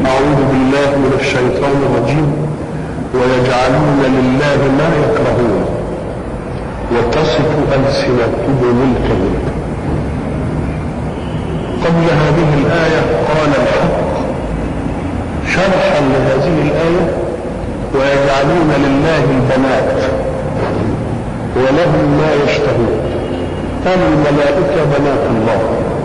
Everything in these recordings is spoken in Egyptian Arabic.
أعوذ بالله من الشيطان الرجيم ويجعلون لله ما يكرهون وتصف ألسنتهم الكذب قبل هذه الآية قال الحق شرحا لهذه الآية ويجعلون لله البنات ولهم ما يشتهون قال الملائكة بنات الله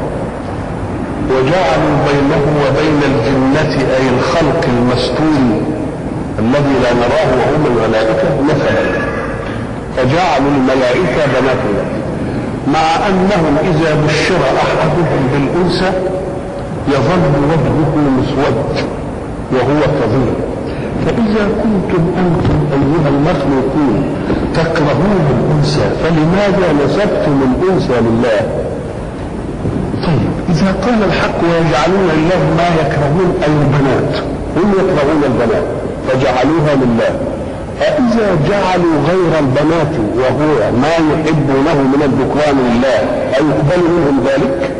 وجعلوا بينه وبين الجنة أي الخلق المستور الذي لا نراه وهم الملائكة مثلا فجعلوا الملائكة بنات الله مع أنهم إذا بشر أحدهم بالأنثى يظل وجهه مسود وهو كظيم فإذا كنتم أنتم أيها المخلوقون تكرهون الأنثى فلماذا نسبتم الأنثى لله؟ طيب إذا قال الحق ويجعلون لله ما يكرهون أي البنات هم يكرهون البنات فجعلوها لله فإذا جعلوا غير البنات وهو ما يحبونه من الذكران لله أيقبل منهم ذلك؟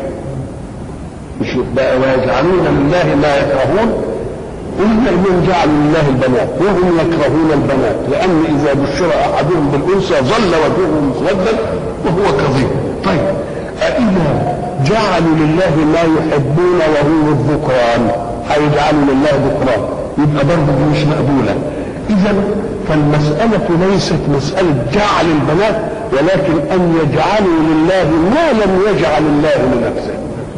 مش ويجعلون لله ما يكرهون قلنا انهم جعلوا لله البنات وهم يكرهون البنات لان اذا بشر احدهم بالانثى ظل وجهه مسودا وهو كظيم طيب أإذا جعلوا لله ما يحبون وهو الذكران هيجعلوا لله ذكران يبقى برضه دي مش مقبوله اذا فالمساله ليست مساله جعل البنات ولكن ان يجعلوا لله ما لم يجعل الله لنفسه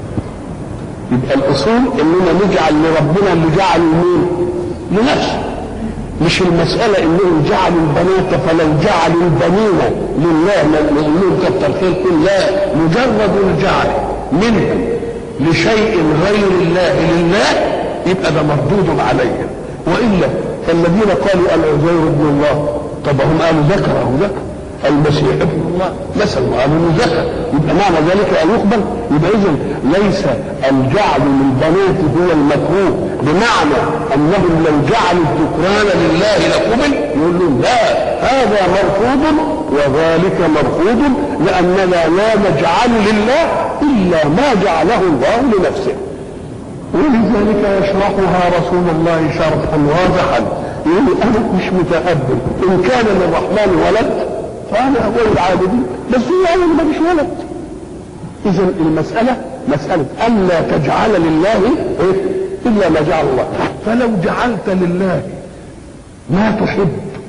يبقى الاصول اننا نجعل لربنا اللي جعل مين لنفسه مش المسألة انهم جعلوا البنات فلو جعلوا البنين لله نقول لهم كتر خيركم لا مجرد الجعل منهم لشيء غير الله لله يبقى ده مردود عليهم والا فالذين قالوا العزير ابن الله طب هم قالوا ذكر اهو ذكر المسيح ابن الله مثلا وقالوا انه ذكر يبقى معنى ذلك ان يقبل يبقى اذا ليس الجعل للبنات هو المكروه بمعنى انهم لو جعلوا الذكران لله لقبل يقول لهم لا هذا مرفوض وذلك مرفوض لاننا لا نجعل لله الا ما جعله الله لنفسه ولذلك يشرحها رسول الله شرحا واضحا يقول انا مش متقبل ان كان للرحمن ولد فانا اقول العابدين بس هو قال ما فيش ولد اذا المساله مساله الا تجعل لله إيه؟ الا ما جعل الله فلو جعلت لله ما تحب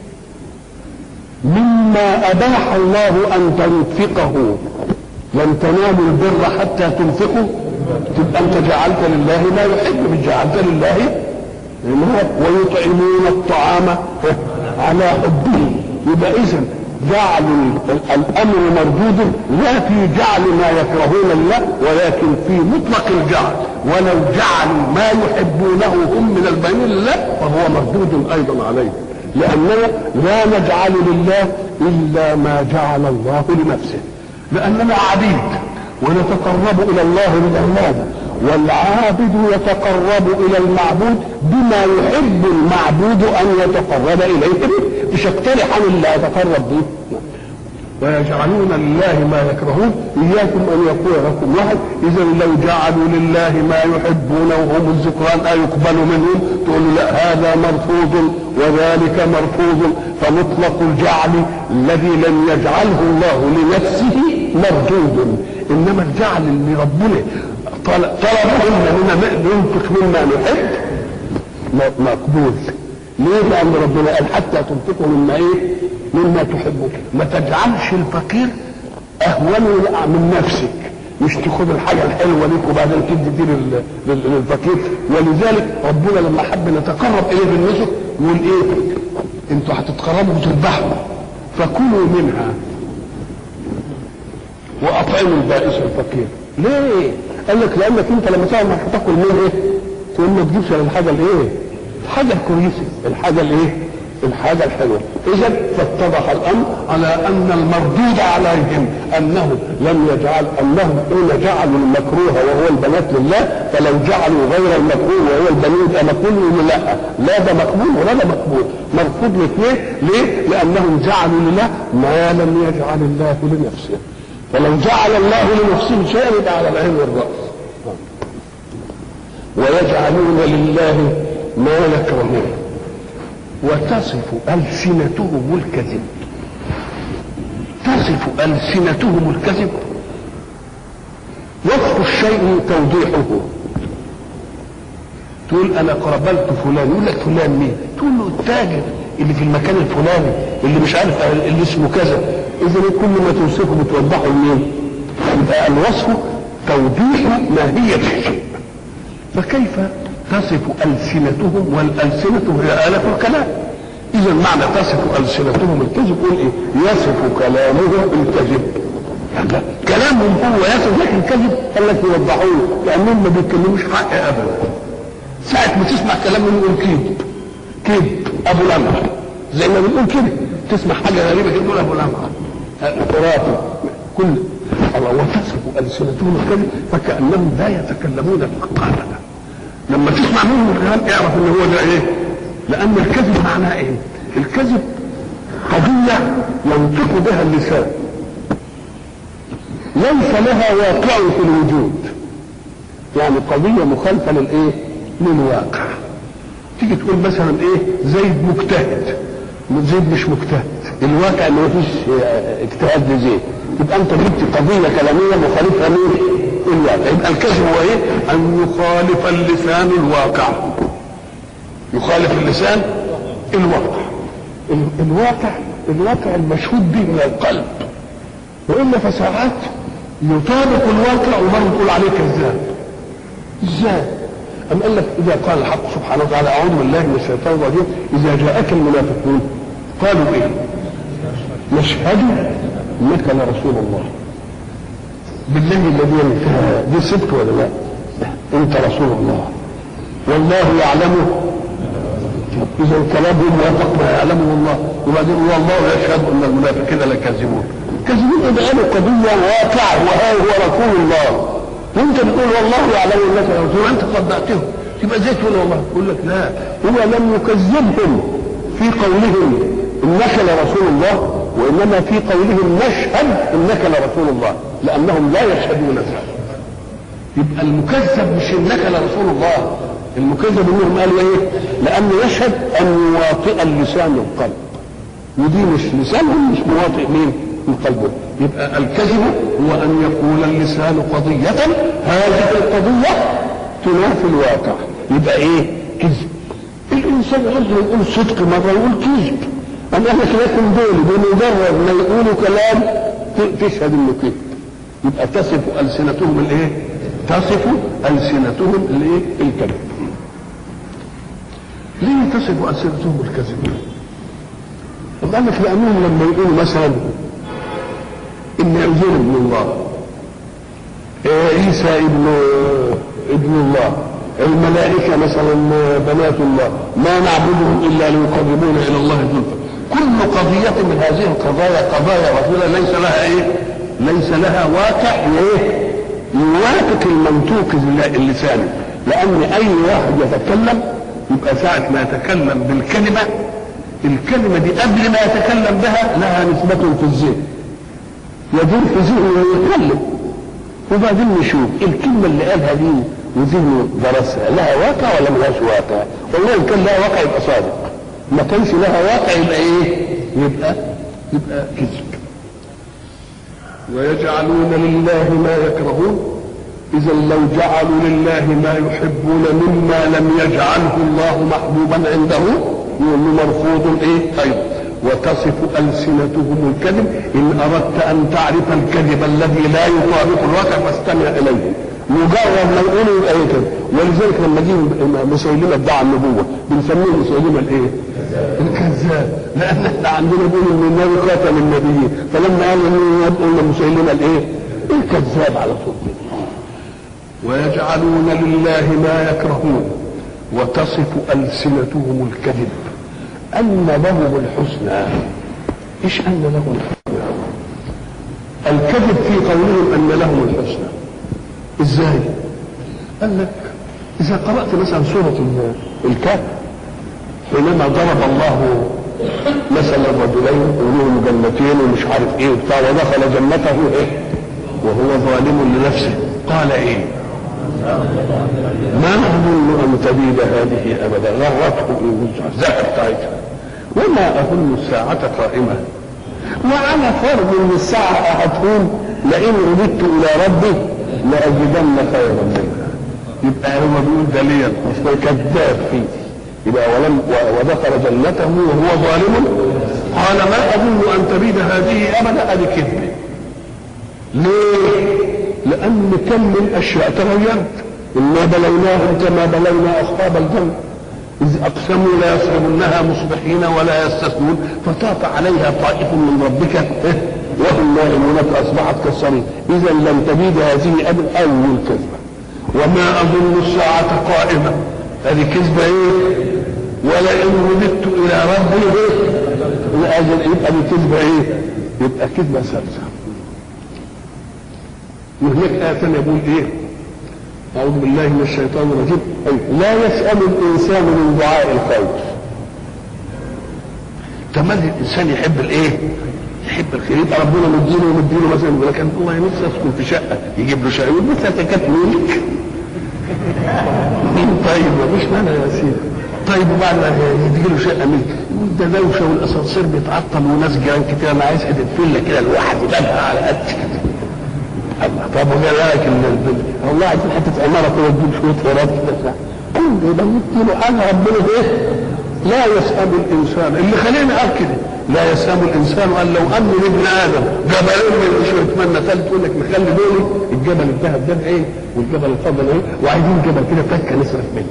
مما اباح الله ان تنفقه لن تنالوا البر حتى تنفقوا تبقى انت جعلت لله ما يحب مش جعلت لله ويطعمون الطعام على حبه يبقى اذا جعل الامر مردود لا في جعل ما يكرهون الله ولكن في مطلق الجعل ولو جعلوا ما يحبونه هم من البنين لله فهو مردود ايضا عليه لاننا لا نجعل لله الا ما جعل الله لنفسه لاننا عبيد ونتقرب الى الله بالعباده والعابد يتقرب الى المعبود بما يحب المعبود ان يتقرب اليه به مش اقترح عن الله يتقرب به ويجعلون لله ما يكرهون اياكم ان يقول لكم واحد اذا لو جعلوا لله ما يحبون وهم الذكران ايقبل منهم تقول لا هذا مرفوض وذلك مرفوض فمطلق الجعل الذي لم يجعله الله لنفسه مردود انما الجعل اللي ربنا طلبه اننا ننفق مما نحب مقبول ليه؟ لأن ربنا قال حتى تنفقوا مما إيه؟ مما تحبون، ما تجعلش الفقير أهون من نفسك، مش تاخد الحاجة الحلوة ليك وبعدين تدي دي للفقير، ولذلك ربنا لما حب نتقرب إليه بالنسك يقول إيه؟ أنتوا هتتقربوا وتذبحوا فكلوا منها وأطعموا البائس الفقير، ليه؟ قال لك لأنك أنت لما تعمل هتاكل من إيه؟ تقول ما تجيبش الحاجة الإيه؟ الحاجة الكويسة الحاجة الايه الحاجة الحلوة إذا فاتضح الأمر على أن المردود عليهم أنه لم يجعل أنهم حين جعلوا المكروه وهو البنات لله فلو جعلوا غير المكروه وهو البنين يبقى مقبول لا لا ده مقبول ولا ده مقبول مرفوض الاثنين ليه؟ لأنهم جعلوا لله ما لم يجعل الله لنفسه فلو جعل الله لنفسه شيئا يبقى على العين والرأس ويجعلون لله ما يكرهون وتصف ألسنتهم الكذب تصف ألسنتهم الكذب وصف الشيء توضيحه تقول انا قابلت فلان يقول لك فلان مين تقول له التاجر اللي في المكان الفلاني اللي مش عارف اللي اسمه كذا اذا كل ما توصفه بتوضحه لمين يبقى الوصف توضيح ماهية الشيء فكيف تصف ألسنتهم والألسنة هي آلة الكلام إذا معنى تصف ألسنتهم الكذب يقول إيه؟ يصف كلامهم الكذب يعني كلامهم هو يصف لك الكذب قال لك يوضحوه لأنهم ما بيتكلموش حق أبدا ساعة ما تسمع كلام يقول كذب كذب أبو لمعة زي ما بنقول كده تسمع حاجة غريبة كده تقول أبو لمعة خرافة كل الله وتصف ألسنتهم الكذب فكأنهم لا يتكلمون قاعدة لما تسمع منهم الكلام اعرف ان هو ده ايه لان الكذب معناه ايه الكذب قضية ينطق بها اللسان ليس لها واقع في الوجود يعني قضية مخالفة للايه للواقع تيجي تقول مثلا ايه زيد مجتهد زيد مش مجتهد الواقع ان مفيش اجتهاد لزيد يبقى انت جبت قضية كلامية مخالفة ليه الواقع يبقى الكذب هو ايه ان يخالف اللسان الواقع يخالف اللسان الواقع ال- الواقع الواقع المشهود به من القلب والا فساعات يطابق الواقع ومره تقول عليه كذاب ازاي أم قال لك إذا قال الحق سبحانه وتعالى أعوذ بالله من الشيطان الرجيم إذا جاءك المنافقون قالوا إيه؟ نشهد إنك لرسول الله بالله الذي ينفعها دي صدق ولا لا؟ أنت رسول الله والله يعلمه إذا كلامهم موافق ما يعلمه الله وبعدين والله يشهد أن المنافقين لكاذبون كاذبون إذا قالوا قضية واقع وها هو رسول الله وانت بتقول والله يعلم انك رسول انت صدقتهم يبقى زي تقول والله يقول لك لا هو لم يكذبهم في قولهم انك لرسول الله وانما في قولهم نشهد انك لرسول الله لانهم لا يشهدون ذلك يبقى المكذب مش انك لرسول الله المكذب انهم قالوا ايه لانه يشهد ان يواطئ اللسان القلب ودي مش لسانهم مش مواطئ مين القلب يبقى الكذب هو ان يقول اللسان قضية هذه القضية تنافي الواقع يبقى ايه كذب الانسان عايز يقول صدق مرة يقول كذب اما احنا لكم دول بمجرد ما يقولوا كلام تشهد انه كذب يبقى تصف السنتهم الايه تصف السنتهم الايه الكذب ليه تصف السنتهم الكذب قال لك لانهم لما يقولوا مثلا ان عزير ابن الله عيسى ابن ابن الله الملائكة مثلا بنات الله ما نعبدهم إلا ليقربونا إلى الله زلفى كل قضية من هذه القضايا قضايا رسولة ليس لها إيه؟ ليس لها واقع إيه؟ يوافق المنطوق اللساني لأن أي واحد يتكلم يبقى ساعة ما يتكلم بالكلمة الكلمة دي قبل ما يتكلم بها لها نسبة في الذهن يدور في ذهنه ويتكلم وبعدين نشوف الكلمة اللي قالها دي وذهنه درسها لها واقع ولا ملهاش واقع؟ والله إن كان لها واقع يبقى صادق ما كانش لها واقع يبقى إيه؟ يبقى يبقى كذب ويجعلون لله ما يكرهون إذا لو جعلوا لله ما يحبون مما لم يجعله الله محبوبا عنده يقول مرفوض إيه؟ أيضا وتصف ألسنتهم الكذب إن أردت أن تعرف الكذب الذي لا يطابق الواقع فاستمع إليه مجرد ما يقولوا يبقى ايه كده ولذلك لما جه مسيلمه ادعى النبوه بنسميه مسيلمه الايه؟ الكذاب لان احنا عندنا بيقول ان النبي خاتم النبيين فلما قال ان قلنا مسيلمه الايه؟ الكذاب على طول ويجعلون لله ما يكرهون وتصف السنتهم الكذب ان لهم الحسنى ايش ان لهم الحسنى؟ الكذب في قولهم ان لهم الحسنى ازاي قال لك اذا قرات مثلا سوره الكهف حينما ضرب الله مثلا رجلين ولهم جنتين ومش عارف ايه وبتاع ودخل جنته ايه وهو ظالم لنفسه قال ايه ما اظن ان تبيد هذه ابدا غرته الزهر بتاعتها وما اظن الساعه قائمه وعلى فرض ان الساعه هتقوم لئن رددت الى ربي لاجدن خيرا منها يبقى هو بيقول ده ليه كذاب فيه يبقى ولم ودخل جنته وهو ظالم قال ما اظن ان تبيد هذه ابدا ادي كذبه ليه؟ لان كم من اشياء تغيرت انا بلوناهم كما بلونا اصحاب الجنه إذ أقسموا لا يصرمنها مصبحين ولا يستثنون فطاف عليها طائف من ربك وهم نائمون فأصبحت كالصريم إذا لم تبيد هذه أبدا أول كذبة وما أظن الساعة قائمة هذه كذبة إيه؟ ولئن رددت إلى ربي إيه؟ لأجل يبقى دي كذبة إيه؟ يبقى كذبة ثالثة وهناك آية ثانية يقول إيه؟ أعوذ بالله من الشيطان الرجيم أي لا يسأل الإنسان من دعاء الخير كمان الإنسان يحب الإيه؟ يحب الخير يبقى ربنا مديله ومديله مثلا يقول لك والله نفسي أسكن في شقة يجيب له شقة يقول مثلا كانت ملك طيب مفيش مانع يا سيدي طيب وبعد ما يجي له شقه ملك يقول ده دوشه والاسانسير بيتعطل وناس جيران كتير انا عايز حته فيلا كده الواحد يبقى على قد كده الله طب وجا لك والله عايزين حته عماره كده تجيب شويه خيرات كده كل يبقى له حاجه ربنا ايه؟ لا يسأم الإنسان اللي خلينا قال كده لا يسأم الإنسان قال لو أن لابن آدم جبلين من شو يتمنى ثالث يقول لك نخلي دول الجبل الذهب ده إيه والجبل الفضل إيه وعايزين جبل كده فكة نصرف منه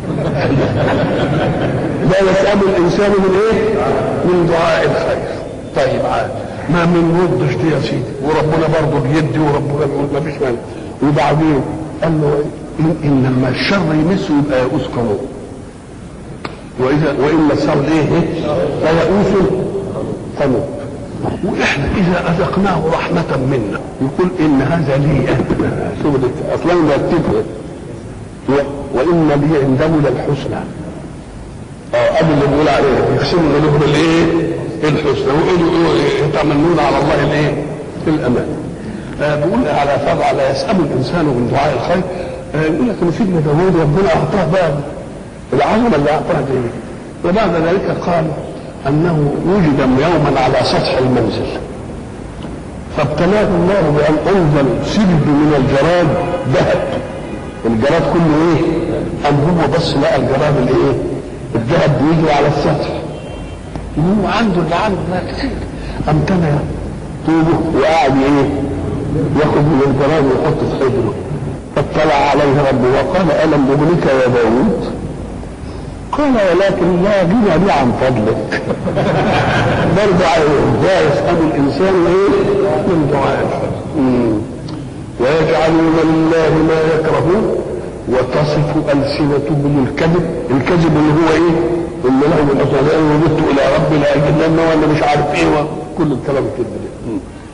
لا يسأم الإنسان من إيه؟ من دعاء الخير طيب عاد ما من ردش دي يا سيدي وربنا برضه بيدي وربنا بيقول ما فيش مانع وبعدين قال له إن, إن لما الشر يمسه يبقى يئوس قانون واذا وان مسه الايه فيئوس قنوط واحنا اذا اذقناه رحمه منا يقول ان هذا لي انا شوف اصلا مرتبه وان لي عنده للحسنى اه قبل اللي بيقول عليه يقسم له بالايه؟ الحسنى ويقولوا يتمنون على الله الايه؟ الامان آه بيقول على فرع لا يسأل الانسان من دعاء الخير آه يقول لك ان سيدنا داوود ربنا اعطاه بقى العظمه اللي اعطاها دي وبعد ذلك قال انه وجد يوما على سطح المنزل فابتلاه الله بان انزل سلب من الجراد ذهب الجراد كله ايه؟ قام هو بس لقى الجراد الايه؟ الذهب بيجي على السطح وهو عنده اللي عنده ده كتير قام تنى طوبه وقاعد ايه؟ ياخذ من الجراد ويحط في حجره فاطلع عليه ربه وقال الم ابنك يا داوود قال ولكن لا غنى لي عن فضلك برضه لا يسأل الإنسان إيه من دعاء ويجعلون لله ما يكرهون وتصف ألسنتهم الكذب الكذب اللي هو إيه اللي له من أصدقائي وجدت إلى ربي لأجدن وأنا مش عارف إيه كل الكلام الكذب ده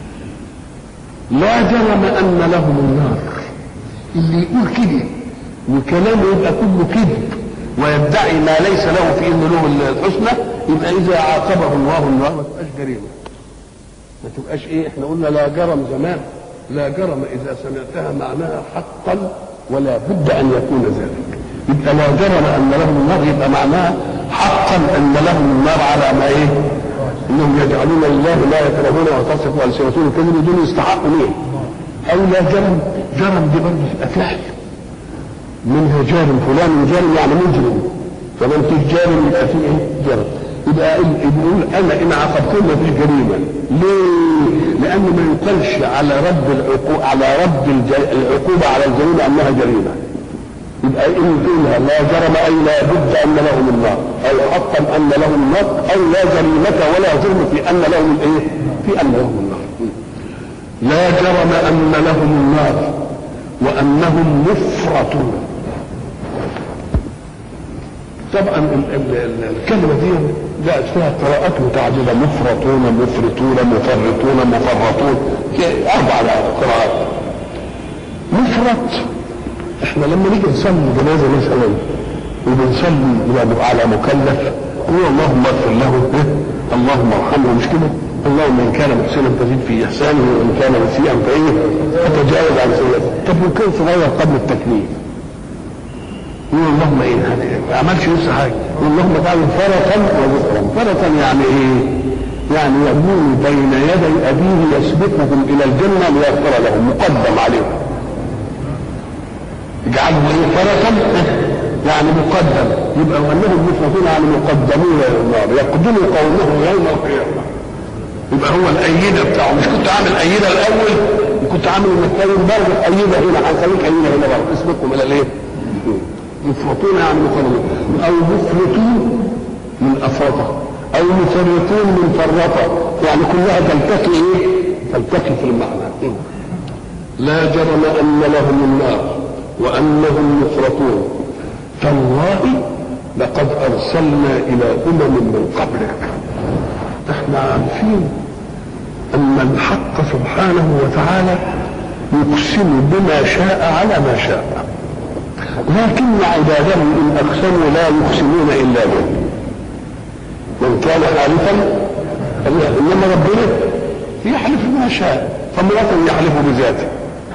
لا جرم أن لهم النار اللي يقول كده وكلامه يبقى كله كذب ويدعي ما ليس له في انه له الحسنى يبقى اذا عاقبه الله النار ما تبقاش جريمه ما تبقاش ايه احنا قلنا لا جرم زمان لا جرم اذا سمعتها معناها حقا ولا بد ان يكون ذلك يبقى لا جرم ان لهم النار يبقى معناها حقا ان لهم النار على ما ايه انهم يجعلون لله لا يكرهون وتصف السنتهم الكذب دون يستحقوا ليه او لا جرم جرم دي برضه تبقى فعل منها جارم فلان وجارم يعني مجرم فلم تجارم يبقى فيه ايه؟ جرم يبقى يقول انا ان عاقبتهم ما فيش جريمه ليه؟ لان ما يقالش على رب العقوبه على رب العقوبه على الجريمه انها جريمه يبقى ان تقولها لا جرم اي لا بد ان لهم النار او حقا ان لهم النار او لا جريمه ولا جرم في ان لهم الايه؟ في ان لهم النار لا جرم ان لهم النار وانهم مفرطون طبعا الكلمه دي جاءت فيها قراءات متعدده مفرطون مفرطون مفرطون مفرطون اربع قراءات مفرط احنا لما نيجي نصلي جنازه مثلا وبنصلي على مكلف هو اللهم اغفر له اللهم ارحمه مش كده اللهم ان كان محسنا فزد في احسانه وان كان مسيئا فايه فتجاوز عن سيئته طب وكان صغير قبل التكليف يقول اللهم ايه ما عملش لسه حاجه يقول اللهم اجعله فرطا وذكرا فرطا يعني ايه؟ يعني يكون بين يدي ابيه يسبقهم الى الجنه ليغفر لهم مقدم عليهم اجعله ايه فرطا يعني مقدم يبقى وانهم مفرطون يعني مقدمون الى النار يقدم قومه يوم القيامه يبقى هو الايده بتاعه مش كنت عامل ايده الاول وكنت عامل انك تاني برضه ايده هنا هنخليك ايده هنا برضه اسبقهم الى الايه؟ مفرطون يعني مقدمون او مفرطون من افرطه او مفرطون من فرطه يعني كلها تلتقي ايه؟ تلتقي في المعنى لا جرم ان لهم النار وانهم مفرطون تالله لقد ارسلنا الى امم من قبلك احنا عارفين ان الحق سبحانه وتعالى يقسم بما شاء على ما شاء لكن عباده ان اقسموا لا يقسمون الا به من كان حالفا انما ربنا يحلف بما شاء فامرأة يحلف بذاته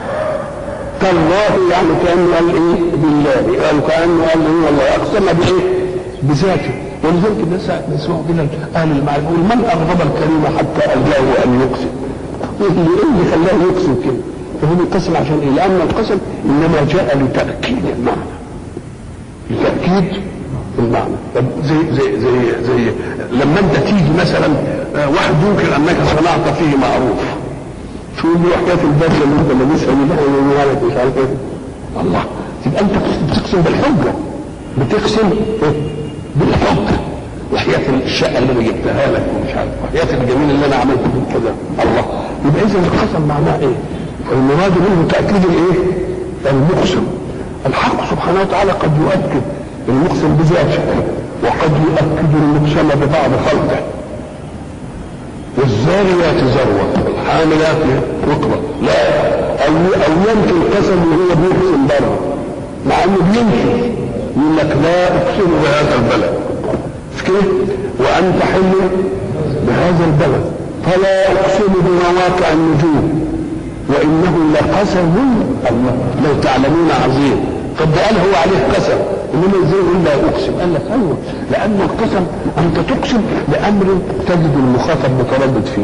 تالله يعني كانه قال ايه بالله قال كانه قال ايه والله اقسم بايه بذاته ولذلك الناس يسمعوا كده اهل المعرفه يقول من اغضب الكريم حتى الجاه ان يقسم ايه اللي ايه اللي خلاه يقسم كده فهو بيقسم عشان ايه لان القسم انما جاء لتاكيد المعنى لتاكيد المعنى طب زي زي زي زي لما انت تيجي مثلا واحد ينكر انك صنعت فيه معروف تقول له حكايه البدله اللي انت لابسها دي لا ولا مش عارف ايه الله تبقى انت بتقسم بالحجه بتقسم بالحجه وحياة الشقة اللي انا جبتها لك ومش عارف وحياة الجميل اللي انا عملته فيك كده الله يبقى اذا القسم معناه ايه؟ المراد منه تأكيد الايه؟ المقسم الحق سبحانه وتعالى قد يؤكد المقسم بذاته وقد يؤكد المقسم ببعض خلقه والزاريات ذروة والحاملات وقرة لا أو أو ينفي القسم وهو بيقسم بره مع إنه بينفي يقول لك لا أقسم بهذا البلد مش كده؟ وأنت حل بهذا البلد فلا أقسم بمواقع النجوم وإنه لقسم الله لو تعلمون عظيم طب ده قال هو عليه قسم انما ازاي يقول لا اقسم قال لك ايوه لان القسم انت تقسم بامر تجد المخاطب متردد فيه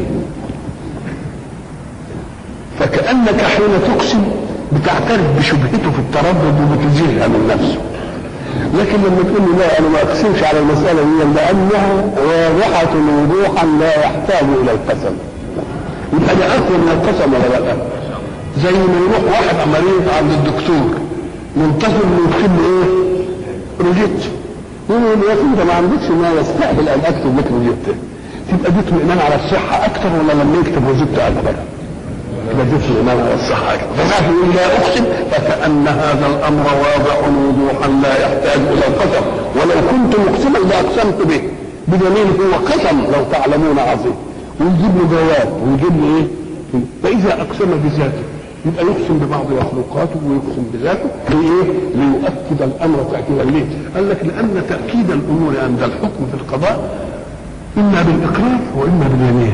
فكانك حين تقسم بتعترف بشبهته في التردد وبتزيلها من نفسه لكن لما تقول له لا انا ما اقسمش على المساله دي لانها واضحه وضوحا لا يحتاج الى القسم يبقى ده اقوى من القسم ولا لا؟ زي ما يروح واحد مريض عند الدكتور منتظر انه يكتب له ايه؟ روجيت يقول له يا سيدي ده ما عندكش ما يستاهل ان اكتب لك روجيت تبقى دي اطمئنان على الصحه اكثر ولا لما يكتب روجيت اكبر؟ تبقى دي اطمئنان على الصحه اكثر فذاك يقول لا اقسم فكان هذا الامر واضح وضوحا لا يحتاج الى القسم ولو كنت مقسما لاقسمت به بدليل هو قسم لو تعلمون عظيم ويجيب له جواب ويجيب له ايه؟ فاذا اقسم بذاته يبقى يقسم ببعض مخلوقاته ويقسم بذاته لإيه؟ ليؤكد الأمر تأكيدا ليه؟ قال لك لأن تأكيد الأمور عند الحكم في القضاء إما بالإقرار وإما باليمين.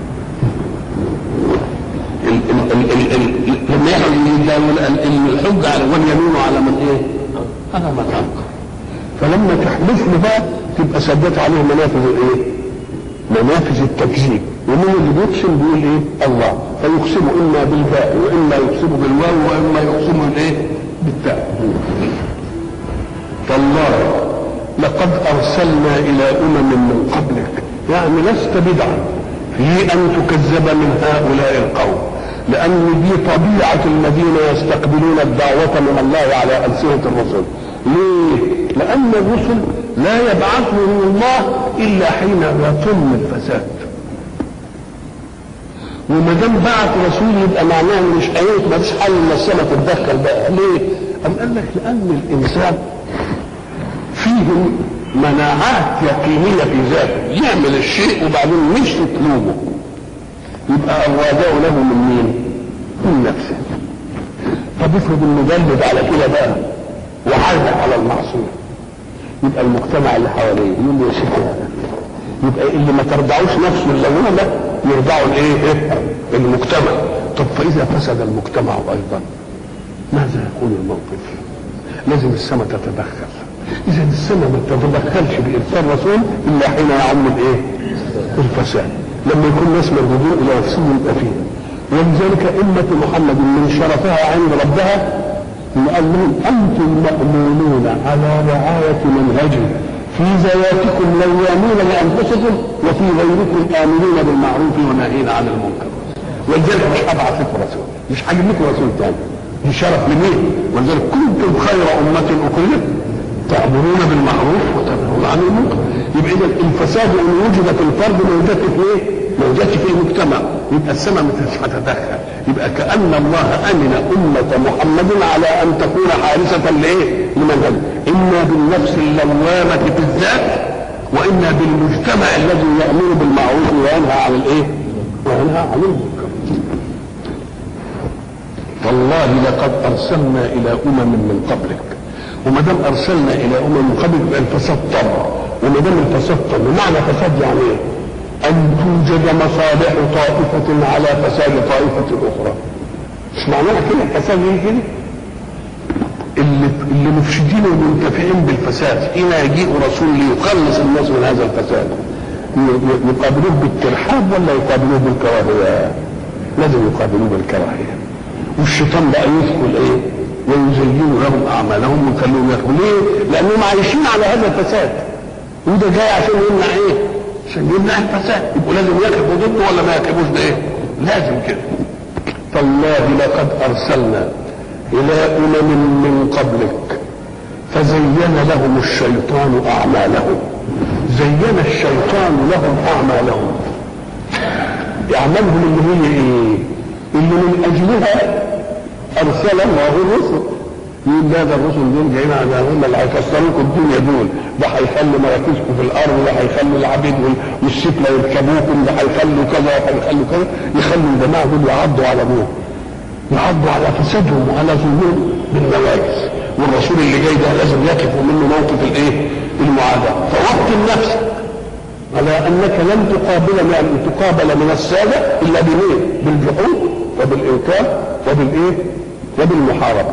لما يحصل الحجة على واليمين على من إيه؟ على من أنكر. فلما تحلف له بقى تبقى سدت عليه منافذ الإيه؟ منافذ التكذيب ومن اللي بيقسم بيقول ايه الله فيقسم اما بالباء واما يقسم بالواو واما يقسم بالايه بالتاء فالله لقد ارسلنا الى امم من قبلك يعني لست بدعا في ان تكذب من هؤلاء القوم لان دي طبيعه الذين يستقبلون الدعوه من الله على السنه الرسل ليه لان الرسل لا يبعثهم الله الا حين يتم الفساد وما دام بعت رسول يبقى معناه مش ايات ما فيش حل الا السماء تتدخل بقى ليه؟ أم قال لك لأن الإنسان فيه مناعات يقينية في ذاته يعمل الشيء وبعدين مش تطلبه يبقى الرجاء له من مين؟ من نفسه طب افرض انه جلد على كده بقى وعزم على المعصيه يبقى المجتمع اللي حواليه يقول له يا شيخ يبقى اللي ما ترضعوش نفسه الاولى ده يرضعوا الايه إيه؟ المجتمع طب فاذا فسد المجتمع ايضا ماذا يكون الموقف لازم السماء تتدخل اذا السماء ما تتدخلش بارسال رسول الا حين يعم الايه الفساد لما يكون الناس مردودين الى نفسهم يبقى فيه ولذلك أمة محمد من شرفها عند ربها قال لهم أنتم مأمونون على رعاية منهجه في ذواتكم لوامون لأنفسكم وفي غيركم آمنون بالمعروف وناهين عن المنكر ولذلك مش هبعث لكم رسول مش هجيب لكم رسول ثاني دي شرف لمين ولذلك كنتم خير أمة أخرجت تأمرون بالمعروف وتنهون عن المنكر يبقى إذا الفساد إن وجد في الفرد موجود في إيه؟ موجود في المجتمع يبقى السماء مش هتتدخل يبقى كأن الله أمن أمة محمد على أن تكون حارسة لإيه؟ لمنهج إما بالنفس اللوامة في الذات وإما بالمجتمع الذي يأمر بالمعروف وينهى عن الإيه؟ وينهى عن المنكر والله لقد أرسلنا إلى أمم من قبلك وما دام أرسلنا إلى أمم من قبلك يبقى الفساد طبع وما دام الفساد طبع معنى فساد يعني إيه؟ أن توجد مصالح طائفة على فساد طائفة أخرى مش معناها كده الفساد ايه كده اللي اللي مفسدين ومنتفعين بالفساد حين يجيء رسول ليخلص الناس من هذا الفساد يقابلوه بالترحاب ولا يقابلوه بالكراهيه؟ لازم يقابلوه بالكراهيه والشيطان بقى يدخل ايه؟ ويزين لهم اعمالهم ويخليهم ياكلوا ليه؟ لانهم عايشين على هذا الفساد وده جاي عشان يمنع ايه؟ عشان يمنع الفساد يبقوا لازم يكتبوا ضده ولا ما يكتبوش ده ايه؟ لازم كده تالله لقد ارسلنا الى امم من قبلك فزين لهم الشيطان اعمالهم زين الشيطان لهم اعمالهم اعمالهم اللي هي ايه اللي من اجلها ارسل الله الرسل يقول لا ده الرسل دول جايين على هم اللي هيكسروكم الدنيا دول ده هيخلوا مراكزكم في الارض ده هيخلوا العبيد والسفلى يركبوكم ده هيخلوا كذا وهيخلوا كذا يخلوا الجماعه دول يعضوا على ابوهم يعضوا على فسادهم وعلى ظلمهم بالنواجس والرسول اللي جاي ده لازم يقف منه موقف الايه؟ المعاداه فوطن نفسك على انك لن تقابل من تقابل من الساده الا بمين؟ بالجحود وبالانكار وبالايه؟ وبالمحاربه.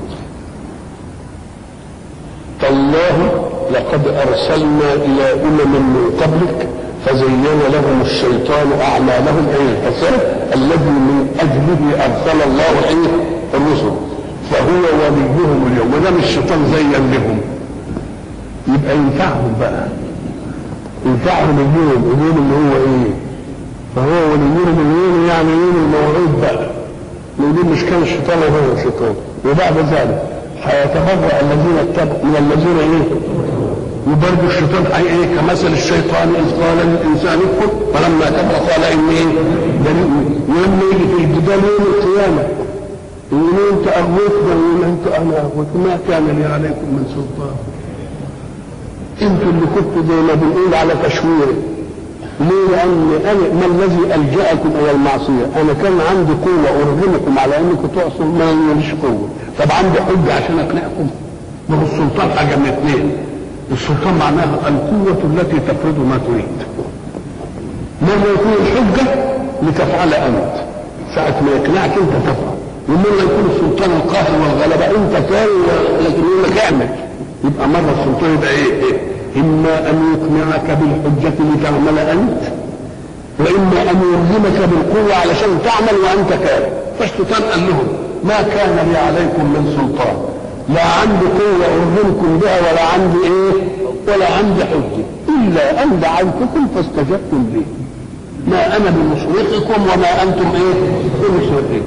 تالله لقد ارسلنا الى امم من قبلك فزين لهم الشيطان اعمالهم اي الفساد الذي من اجله ارسل الله ايه الرسل فهو وليهم اليوم ما دام الشيطان زين لهم يبقى ينفعهم بقى ينفعهم اليوم اليوم اللي هو ايه فهو وليهم اليوم يعني يوم الموعود بقى نقول مش كان الشيطان هو الشيطان وبعد ذلك هيتبرأ الذين اتبعوا من الذين ايه وبرضه الشيطان حي ايه كمثل الشيطان اذ قال للانسان اكفر فلما كفر قال اني ايه بريء ولما يجي في الجدال يوم القيامه يقول انت اغوتنا ويقول انت انا اغوت ما كان لي عليكم من سلطان انتوا اللي كنتوا زي ما بنقول على تشويري ليه لان انا ما الذي الجاكم الى المعصيه انا كان عندي قوه ارغمكم على انكم تعصوا ما ليش قوه طب عندي حجه عشان اقنعكم ما هو السلطان حاجه من اثنين السلطان معناها القوه التي تفرض ما تريد مره يكون الحجه لتفعل انت ساعه ما يقنعك انت تفعل ومره يكون السلطان القاهر والغلبه انت كان لكن يقول لك اعمل يبقى مره السلطان يبقى ايه, إيه؟ إما أن يقنعك بالحجة لتعمل أنت وإما أن يلزمك بالقوة علشان تعمل وأنت كاره فالشيطان قال لهم ما كان لي عليكم من سلطان لا عندي قوة أرغمكم بها ولا عندي إيه ولا عندي حجة إلا أن دعوتكم فاستجبتم لي ما أنا بمصرخكم وما أنتم إيه بمصرخين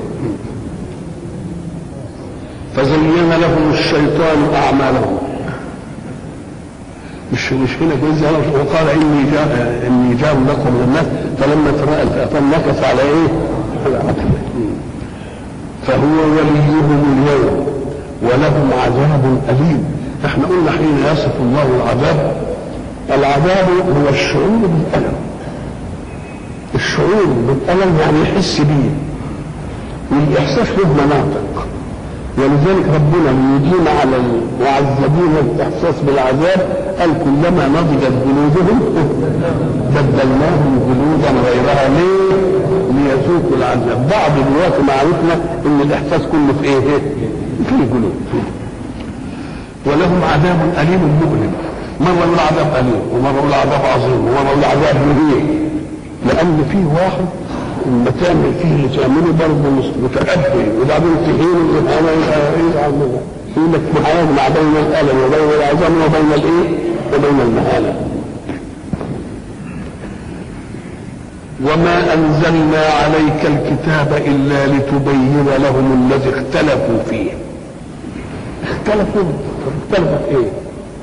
فزين لهم الشيطان أعمالهم مش مش هنا كويس وقال اني جاء اني جاء لكم من الناس فلما تراءى الفئتان نكص على ايه؟ على عقله فهو وليهم اليوم ولهم عذاب اليم احنا قلنا حين يصف الله العذاب العذاب هو الشعور بالالم الشعور بالالم يعني يحس بيه والاحساس له مناطق ولذلك ربنا ليدين على المعذبين الاحساس بالعذاب قال كلما نضجت جلودهم بدلناهم جلودا غيرها ليه؟ ليذوقوا العذاب بعض دلوقتي ما عرفنا ان الاحساس كله في ايه؟ في الجلود ولهم عذاب اليم مؤلم مره يقول عذاب اليم ومره يقول عذاب عظيم ومره يقول عذاب مهين لان فيه واحد لما تعمل فيه اللي تعمله برضه متأبي وبعدين تهين انا يزعل منها يقول لك مع بين الالم وبين العظام وبين الايه؟ وبين المهانه وما أنزلنا عليك الكتاب إلا لتبين لهم الذي اختلفوا فيه اختلفوا اختلفوا في ايه؟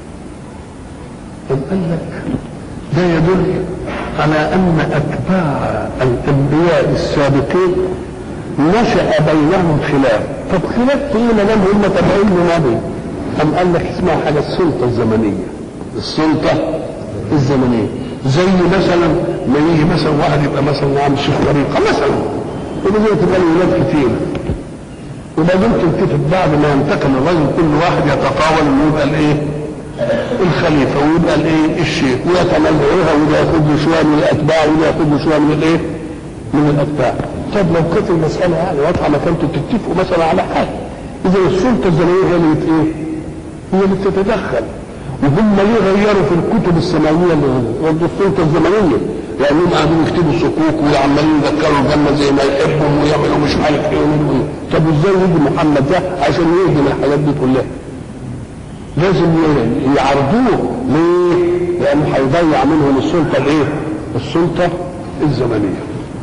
طب قال لك ده يدل على أن أتباع الأنبياء السابقين نشأ بينهم خلاف طب خلاف في ايه ما دام هم تابعين لنبي أم قال لك اسمها حاجة السلطة الزمنية السلطة الزمنية زي مثلا ما يجي مثلا واحد يبقى مثلا عامل شيخ طريقه مثلا يبقى زي تبقى الولاد كتير وبعدين تلتفت بعد ما ينتقل الرجل كل واحد يتطاول انه يبقى الايه؟ الخليفه ويبقى الايه؟ الشيخ ويتنازعوها وده ياخد له شويه من الاتباع وده ياخد له شويه من الايه؟ من الاتباع. طب لو كانت المساله يعني واضحه ما كنتوا تتفقوا مثلا على حاجه اذا السلطه الزمنيه هي اللي ايه؟ هي اللي بتتدخل وهم ليه غيروا في الكتب السماويه اللي السلطه الزمنيه لانهم قاعدين يكتبوا صكوك وعمالين يذكروا الجنه زي ما يحبهم ويعملوا مش عارف ايه ويعملوا ايه طب ازاي يجي محمد ده عشان يهدم الحاجات دي كلها لازم يعرضوه ليه؟ لانه هيضيع منهم السلطه الايه؟ السلطه الزمنيه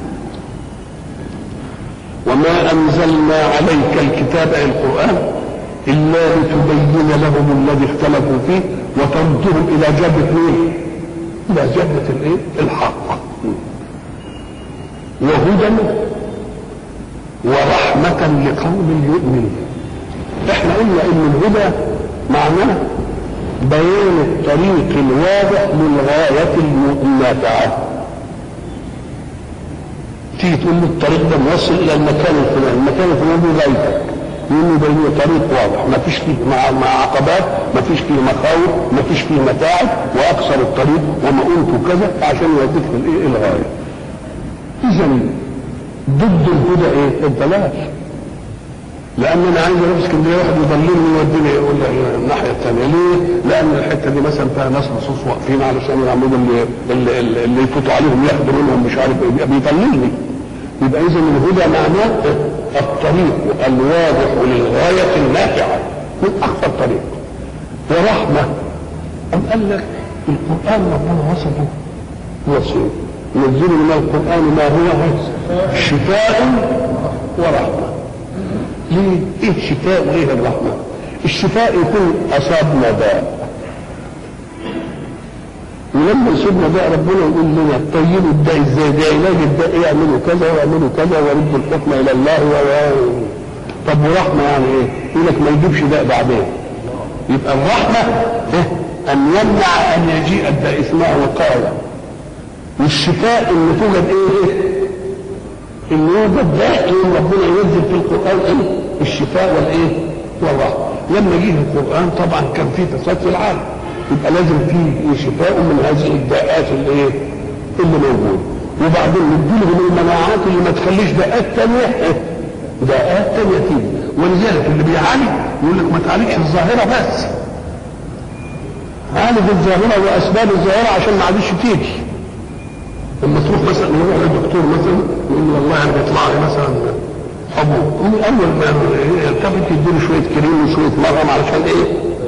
وما انزلنا عليك الكتاب القران إلا لتبين لهم الذي اختلفوا فيه وتردهم إلى جدة مين؟ إلى جدة الإيه؟ الحق. وهدى ورحمة لقوم يؤمنون. إحنا قلنا إن الهدى معناه بيان الطريق الواضح للغاية النافعة. تيجي تقول لي الطريق ده موصل إلى المكان الفلاني، المكان الفلاني ده غايتك. لانه بين طريق واضح ما فيش فيه مع, مع عقبات ما فيش فيه مخاوف ما فيش فيه متاعب واقصر الطريق ومؤونته كذا عشان يوديك في الايه الغايه اذا ضد الهدى ايه الضلال لان انا عايز اروح اسكندريه واحد يضللني يوديني يقول لي الناحيه الثانيه ليه؟ لان الحته دي مثلا فيها ناس لصوص واقفين علشان يعملوا اللي, اللي, اللي يفوتوا عليهم ياخدوا منهم مش عارف ايه بيضللني يبقى اذا الهدى معناه الطريق الواضح للغاية النافعة من أخطر طريق ورحمة أم قال لك القرآن ربنا وصفه وصفه ينزل من القرآن ما هو شفاء ورحمة ليه؟ ايه الشفاء وايه الرحمة؟ الشفاء يكون أصابنا داء ولما يصيبنا بقى ربنا يقول لنا طيبوا الداء ازاي ده علاج الداء ايه اعملوا كذا واعملوا كذا وردوا الحكم الى الله و طب ورحمه يعني ايه؟ يقول لك ما يجيبش داء بعدين يبقى الرحمه إيه؟ ان يمنع ان يجيء الداء اسمها وقايه والشفاء ان توجد ايه؟ ان يوجد داء ربنا ينزل في القران ايه؟ الشفاء والايه؟ والرحمه لما جه القران طبعا كان في فساد في العالم يبقى لازم في شفاء من هذه الداءات اللي ايه اللي موجوده وبعدين نديلهم المناعات اللي ما تخليش داءات ثانيه داءات ثانيه تيجي ولذلك اللي بيعالج يقول لك ما تعالجش الظاهره بس عالج الظاهره واسباب الظاهره عشان ما عادش تيجي لما تروح مثلا نروح للدكتور مثلا يقول له والله انا بيطلع لي مثلا حبوب من اول ما يلتفت يديله شويه كريم وشويه مرهم علشان ايه؟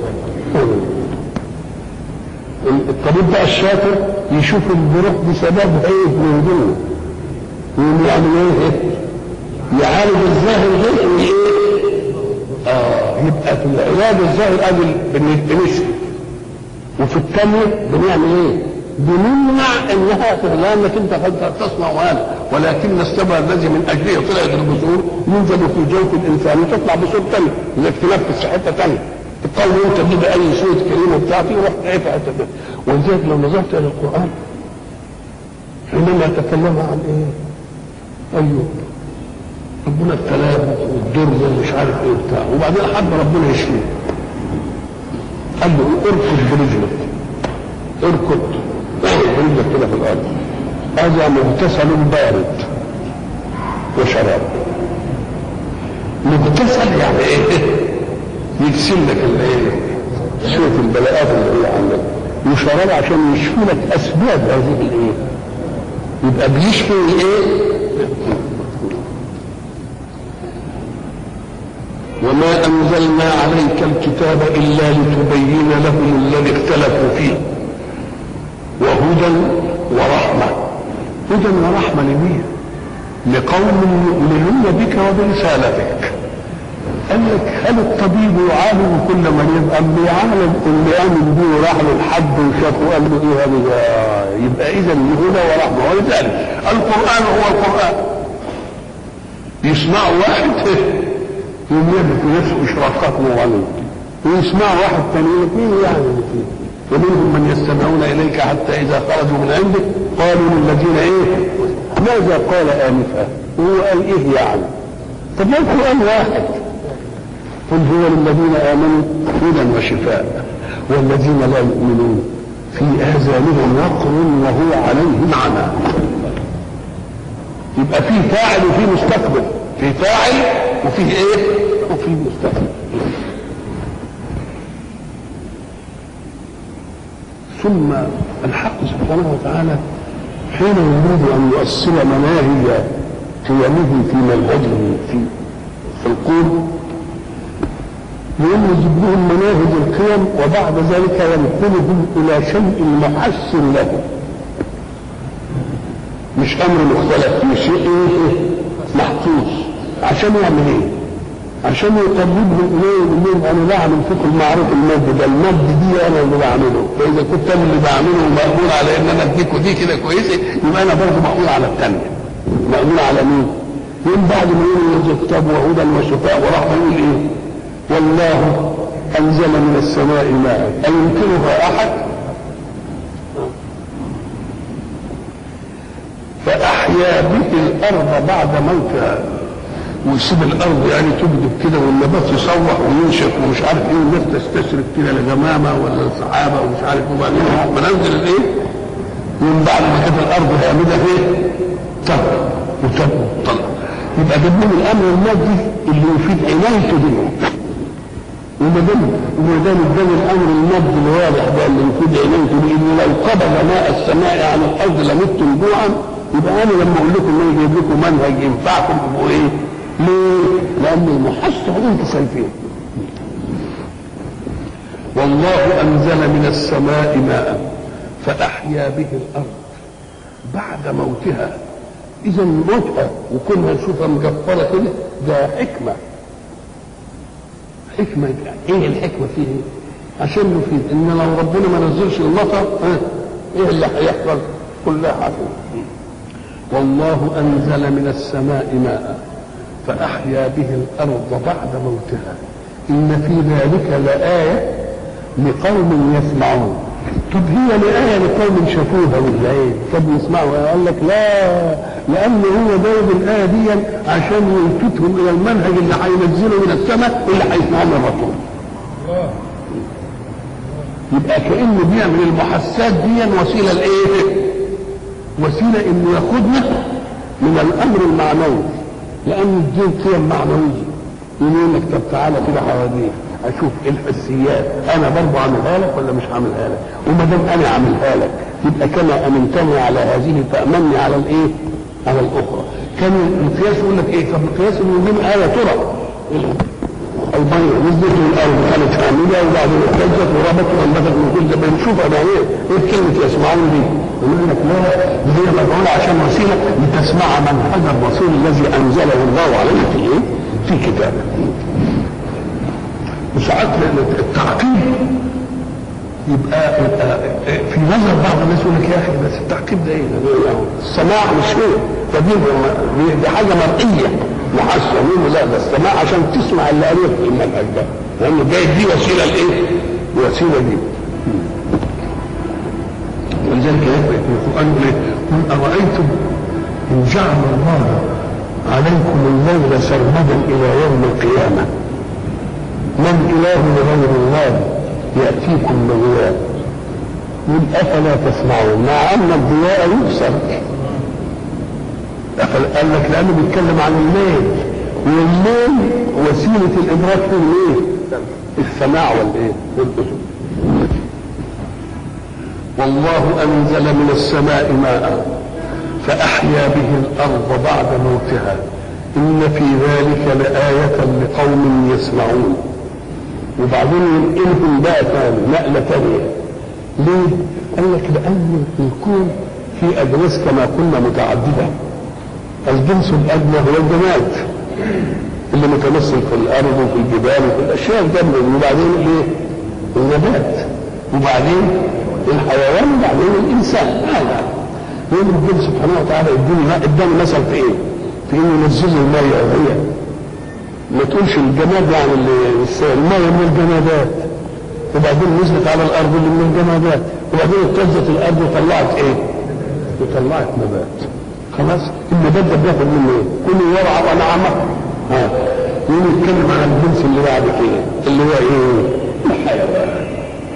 الطبيب بقى الشاطر يشوف الجروح بسبب ايه من جوه يقوم يعمل ايه؟ يعالج الظاهر ده وايه؟ اه يبقى في العلاج الظاهر قبل بنشفي وفي الثانية بنعمل ايه؟ بنمنع انها لانك انت قد تصنع هذا ولكن السبب الذي من اجله طلعت البذور يوجد في جوف الانسان وتطلع بصوت ثاني انك تنفس في حته ثانيه تقوي انت دي باي شويه كريمه بتاعتي ورحت ايه في حته ثانيه ولذلك لو نظرت الى القران حينما تكلم عن ايه؟ ايوب ربنا ابتلاه والضر ومش عارف ايه وبتاع وبعدين حب ربنا يشفيه قال له اركض برجلك اركض برجلك كده كده في الارض هذا مغتسل بارد وشراب مغتسل يعني ايه يغسل لك الايه شويه البلاءات اللي هي عندك وشراب عشان يشفي لك اسباب هذه الايه يبقى بيشفي الايه وما أنزلنا عليك الكتاب إلا لتبين لهم الذي اختلفوا فيه وهدى ورحمة هدى ورحمة لمين؟ لقوم يؤمنون بك وبرسالتك قال لك هل الطبيب يعالج كل مريض ام بيعالج اللي امن به وراح له الحد وشافه قال له ايه هذا يبقى اذا هدى ورحمه ولذلك القران هو القران يسمع واحد يوم يعمل في نفسه اشراقات معينه ويسمع واحد ثاني يقول لك مين يعني اللي فيه ومنهم من يستمعون اليك حتى اذا خرجوا من عندك قالوا للذين ايه ماذا قال انفا هو قال ايه يعني طب ما القران واحد قل هو للذين امنوا هدى وشفاء والذين لا يؤمنون في اذانهم وقر وهو عليهم عمى يبقى في فاعل وفي مستقبل في فاعل وفيه ايه وفيه مستقبل ثم الحق سبحانه وتعالى حين يريد ان يؤصل مناهج قيمه في منهجه في في القول يقوم يجيب لهم مناهج القيم وبعد ذلك ينقلهم الى شيء محسن له مش امر مختلف مش شيء ايه محفوظ عشان يعمل ايه؟ عشان يقربهم اليه يقول لهم انا بعمل فيكم المعروف المد ده المد دي انا اللي بعمله فاذا كنت انا اللي بعمله ومأمور على ان انا اديكوا دي كده كويسه يبقى انا برضه مأمور على الثانيه مأمور على مين؟ يوم بعد ما يقول الكتاب وهدى وشفاء ورحمه يقول ايه؟ والله انزل من السماء ماء ايمكنها احد؟ فاحيا به الارض بعد موتها ويسيب الارض يعني تكذب كده والنبات يصوح وينشف ومش عارف ايه والناس تستشرق كده لجمامه ولا سحابه ومش عارف ايه وبعدين منزل الايه؟ من بعد ما كانت الارض هامده ايه؟ تب وتب وطلع يبقى جاب لهم الامر المادي اللي يفيد عنايته بهم وما دام وما دام اداني الامر المادي الواضح ده اللي يفيد عنايته بانه لو قبض ماء السماء عن الارض لمتم جوعا يبقى انا لما اقول لكم ان انا جايب لكم منهج ينفعكم تبقوا ايه؟ ليه؟ لأن المحس انت شايفين والله أنزل من السماء ماء فأحيا به الأرض بعد موتها إذا موتها وكونها نشوفها مجفرة كده ده حكمة حكمة إيه الحكمة فيه؟ عشان نفيد إن لو ربنا ما نزلش المطر ها إيه اللي هيحصل؟ كلها حكمة والله أنزل من السماء ماء فأحيا به الأرض بعد موتها إن في ذلك لآية لقوم يسمعون طب هي لآية لقوم شافوها ولا إيه؟ طب يسمعوا قال لك لا لأن هو جايب الآية دي عشان يلفتهم إلى المنهج اللي هينزله من السماء اللي هيسمعوه من الرسول. يبقى كأنه بيعمل المحسات دي وسيلة لإيه؟ وسيلة إنه ياخدنا من الأمر المعنوي لان الدين قيم معنويه يقول لك طب تعالى كده حواليك اشوف الحسيات انا برضه عاملها لك ولا مش عاملها لك وما دام انا عاملها لك يبقى كما امنتني على هذه فامني على الايه؟ على الاخرى كان القياس يقول لك ايه طب القياس انه يجيب ايه ترى الميه نزلت من الارض كانت حامله وبعدين احتجت وربطت وانبتت من كل ده بنشوفها بقى ايه؟ ايه كلمه يسمعون دي؟ يقول لك لا دي هي مفعوله عشان وسيله لتسمع منهج الرسول الذي انزله الله عليه في ايه؟ في كتابه. وساعات التعقيب يبقى, يبقى في نظر بعض الناس يقول لك يا اخي بس التعقيب ده ايه؟ السماع مش هو ده دي, دي حاجه مرئيه محسنين لا ده السماع عشان تسمع اللي قالوه في المنهج ده لانه جاي دي وسيله لايه؟ وسيله دي ولذلك يقول في القران يقول قل ارايتم ان جعل الله عليكم الليل سرمدا الى يوم القيامه من اله غير الله ياتيكم بضياء يقول افلا تسمعون مع ان الضياء يبصر أفلا- قال لك لانه بيتكلم عن الليل والليل وسيله الادراك في الايه؟ السماع والايه؟ والاذن والله انزل من السماء ماء فاحيا به الارض بعد موتها ان في ذلك لايه لقوم يسمعون وبعدين ينقلهم بقى تاني نقله تانيه ليه؟ قال لك لان الكون في اجناس كما قلنا متعدده الجنس الادنى هو الجماد اللي متمثل في الارض وفي الجبال وفي الاشياء الجامده وبعدين الايه؟ النبات وبعدين الحيوان وبعدين الانسان هذا يقول ربنا سبحانه وتعالى يديني اداني مثل في ايه؟ في انه ينزل الميه وهي ما تقولش الجماد يعني اللي الميه من الجمادات وبعدين نزلت على الارض اللي من الجمادات وبعدين اهتزت الارض وطلعت ايه؟ وطلعت نبات خلاص النبات ده بياخد منه ايه؟ كل يرعى ونعمه ها يقوم يتكلم عن الجنس اللي بعد كده اللي هو ايه؟ الحيوان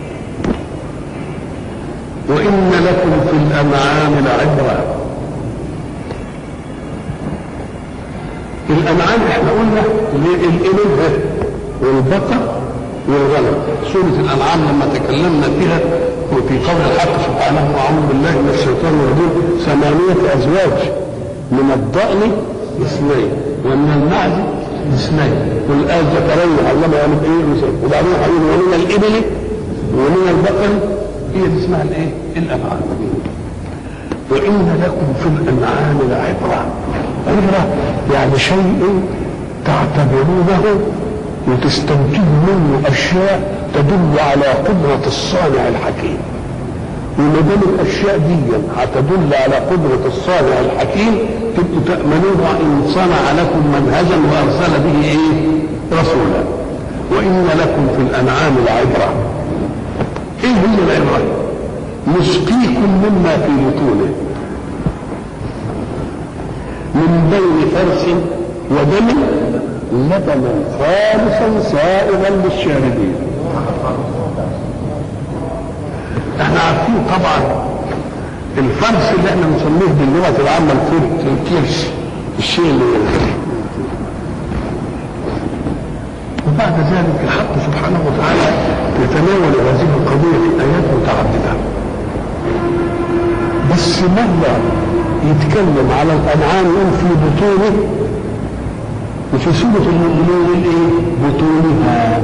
وإن لكم في الأنعام لعبرة الأنعام احنا قلنا الإبل والبقر والغنم سورة الأنعام لما تكلمنا فيها وفي قول الحق سبحانه وأعوذ بالله من الشيطان الرجيم ثمانية أزواج من الضأن اثنين ومن المعز اثنين والآن ذكرين علم يعني ايه مثال وبعدين هيقول ومن الإبل ومن البقر هي دي اسمها الايه؟ الأنعام وإن لكم في الأنعام لعبرة عبرة يعني شيء تعتبرونه وتستنتجوا منه أشياء تدل على قدرة الصانع الحكيم وما دام الاشياء دي هتدل على قدره الصانع الحكيم تبقوا تامنون ان صنع لكم منهجا وارسل به ايه؟ رسولا. وان لكم في الانعام لعبره. ايه هي العبره؟ نسقيكم مما في بطونه. من بين فرس ودم لبنا خالصا سائغا للشاربين. احنا عارفين طبعا الفرس اللي احنا بنسميه باللغه العامه الكرد الكرش الشيء اللي وبعد ذلك الحق سبحانه وتعالى يتناول هذه القضيه في ايات متعدده بس مره يتكلم على الانعام يقول في بطونه وفي سوره المؤمنين يقول ايه بطونها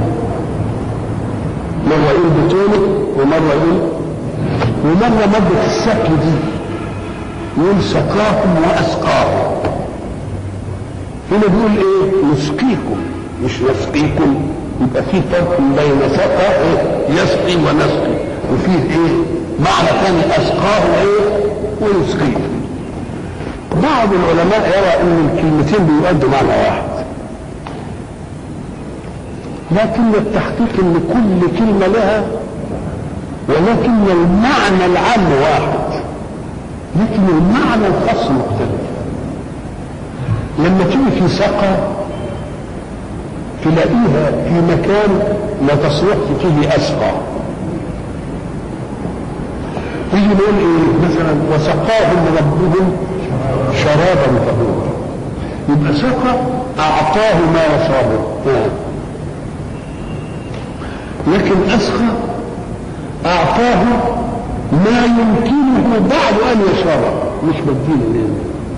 مرة يقول بطونه ومرة يقول ومرة مادة السقي دي يقول سقاكم وأسقاكم هنا بيقول ايه نسقيكم مش نسقيكم يبقى في فرق بين سقى إيه؟ يسقي ونسقي وفيه ايه معنى ثاني اسقاه ايه ويسقيه بعض العلماء يرى ان الكلمتين بيؤدوا معنى واحد لكن التحقيق ان كل كلمة لها ولكن المعنى العام واحد لكن المعنى الخاص مختلف لما تيجي في سقى تلاقيها في مكان لا تصلح فيه اسقى يجي نقول ايه مثلا وسقاهم ربهم شرابا طهورا يبقى سقى اعطاه ما يشربه لكن أسخى أعطاه ما يمكنه بعد أن يشربه مش بديله ليه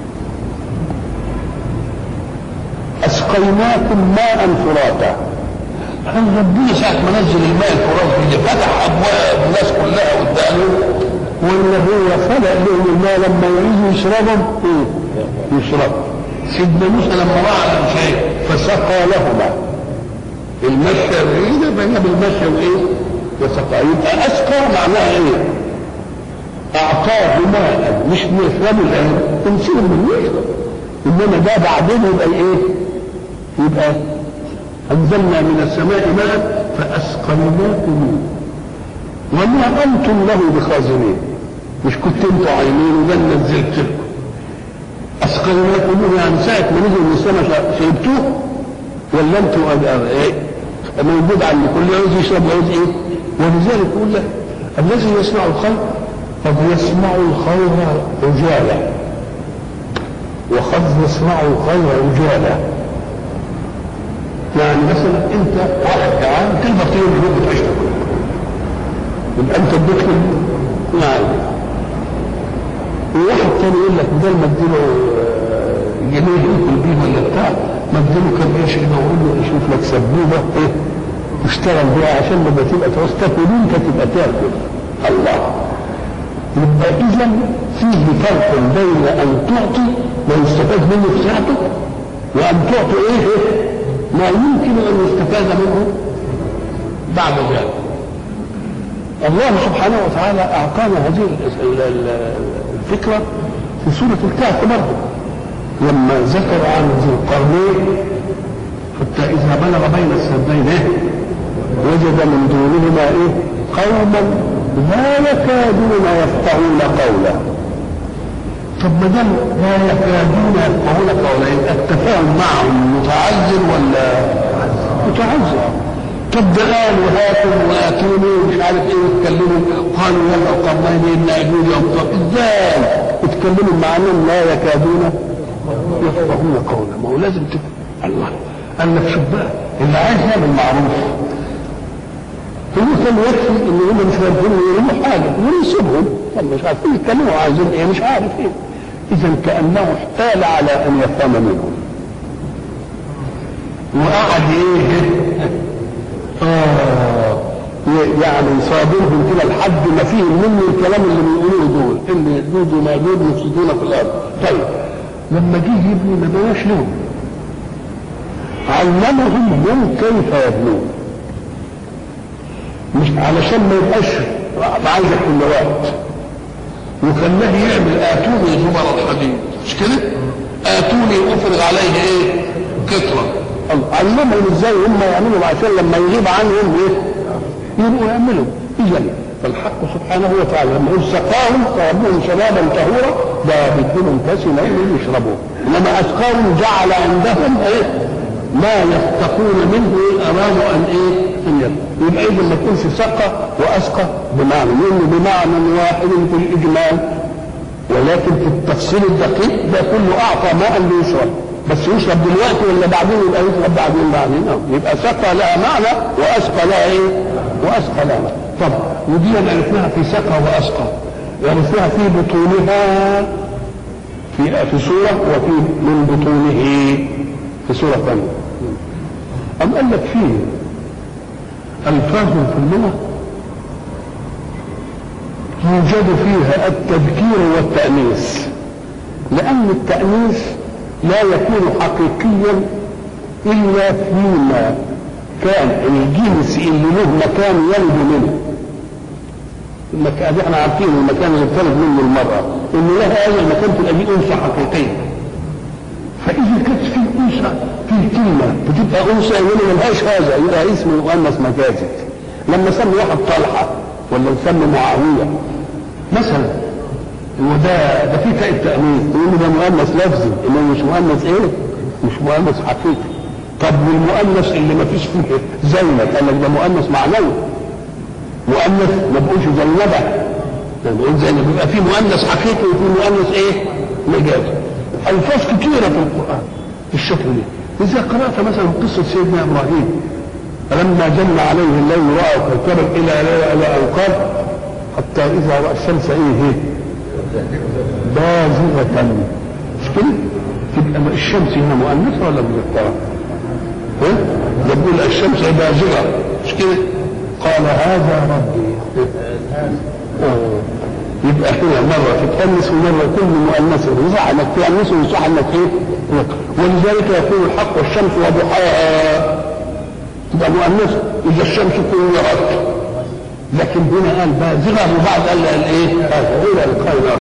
أسقيناكم ماء فراتا هل ربنا ساعة ما نزل الماء الفرات اللي فتح أبواب الناس كلها قدامه ولا هو خلق لهم الماء لما يريدوا يشربهم يشرب سيدنا موسى لما راى على شيء فسقى لهما المشي بعيدة بينها بالمشي وايه؟ وسقى يبقى اسقى معناها ايه؟ اعطاه ماء مش بيشربوا الان تمسكه من يشرب انما ده بعدين يبقى ايه؟ يبقى انزلنا من السماء ماء فاسقيناكم وما انتم له بخازنين مش كنت انتوا عايمين وده نزلت لكم اسقيناكم يعني ساعه ما نزل من السماء شربتوه ولا انتوا ايه موجود عند كل عاوز يشرب عاوز ايه ولذلك يقول لك الذي يصنع الخير قد يصنع الخير عجالا وقد يصنع الخير عجالا يعني مثلا انت واحد جعان تقدر تجيب الجوع تعيش تاكل يبقى انت اديت يعني وواحد تاني يقول لك بدل ما اديله جنيه ياكل بيه ولا بتاع ما اديله كام قرش كده واقول له اشوف لك سبوبه ايه اشتغل بيها عشان لما تبقى تعوز تاكل انت تبقى تاكل الله يبقى اذا فيه فرق بين ان تعطي ما يستفاد منه في ساعته وان تعطي ايه, إيه؟ ما يمكن ان يستفاد منه بعد ذلك الله سبحانه وتعالى اعطانا هذه الفكره في سوره الكهف برضه لما ذكر عن ذي القرنين حتى اذا بلغ بين السدين ايه وجد من دونهما ايه قوما لا يكادون يفقهون قولا طب ما دام لا يكادون يفقهون قولا يبقى التفاهم معهم متعذر ولا متعذر طب ده قالوا هاتوا واتوني ومش عارف ايه واتكلموا قالوا يلا قرنين ان اجوج طب ازاي اتكلموا مع انهم لا يكادون يفقهون قولا ما هو لازم تفهم الله قال لك شوف بقى اللي عايز يعمل معروف هو كان يكفي ان هم مش عارفين يعملوا حاجه ويسيبهم طب مش عارفين يتكلموا عايزين ايه مش عارف ايه اذا كانه احتال على ان يفهم منهم وقعد ايه اه يعني صابرهم كده لحد ما فيهم منه الكلام اللي بيقولوه دول ان جود وماجود مفسدون في الارض طيب لما جه يبني ما بلاش لهم علمهم هم كيف يبنون مش علشان ما يبقاش عايزه كل وقت وخلاه يعمل اتوني زمر الحديد مش كده؟ اتوني افرغ عليه ايه؟ كتره علمهم ازاي هم يعملوا عشان لما يغيب عنهم ايه؟ يبقوا يعملوا اذا فالحق سبحانه وتعالى لما يقول سقاهم فربهم شبابا طهورا ده بيديهم كاس ماء يشربوه انما اسقاهم جعل عندهم ايه؟ ما يفتقون منه ارادوا ان ايه؟ ان يبقى يبقى اذا ما تكونش سقى واسقى بمعنى لانه بمعنى واحد في الاجمال ولكن في التفصيل الدقيق ده كله اعطى ماء ليشرب بس يشرب دلوقتي ولا بعدين يبقى يشرب بعدين بعدين اه يبقى سقى لها معنى واسقى لها ايه؟ واسقى لها معنى طب ودي عرفناها في سقى واسقى عرفناها في بطونها في في سوره وفي من بطونه في سوره ثانيه أم قال لك فيه ألفاظ في اللغة يوجد فيها التذكير والتأنيث لأن التأنيث لا يكون حقيقيا إلا فيما كان الجنس اللي له مكان ينجو منه المكان احنا عارفين المكان اللي بتلد منه المرأة إن لها هذا المكان تبقى دي أنثى حقيقية فإذا كانت في أنثى في كلمة بتبقى أنثى يقول ملهاش هذا يبقى اسم مؤنث مجازي لما سمي واحد طلحة ولا يسمي معاوية مثلا هو ده ده في تاء التأنيث يقول ده مؤنث لفظي انما مش مؤنث ايه؟ مش مؤنث حقيقي طب والمؤنث اللي ما فيش فيه زينب قال لك ده مؤنث معنوي مؤنث ما بقولش زينبة بنقول زينب بيبقى في مؤنث حقيقي وفي مؤنث ايه؟ مجازي الفاظ كثيرة في القرآن بالشكل ده إذا قرأت مثلا قصة سيدنا إبراهيم فلما جن عليه الليل رأى كوكبا إلى إلى أوقات حتى إذا رأى الشمس إيه هي بازغة مش كده؟ تبقى الشمس هنا مؤنثة ولا مذكرة؟ ها؟ يقول الشمس بازغة مش كده؟ قال هذا ربي أوه. يبقى هنا مرة تتأنس ومرة كل مؤنثة يصح انك تأنس ويصح انك ايه؟ ولذلك يقول الحق والشمس وضحاها تبقى مؤنثة إذا الشمس كورت لكن هنا قال بازغة وبعد قال الايه؟ هذا إلى القول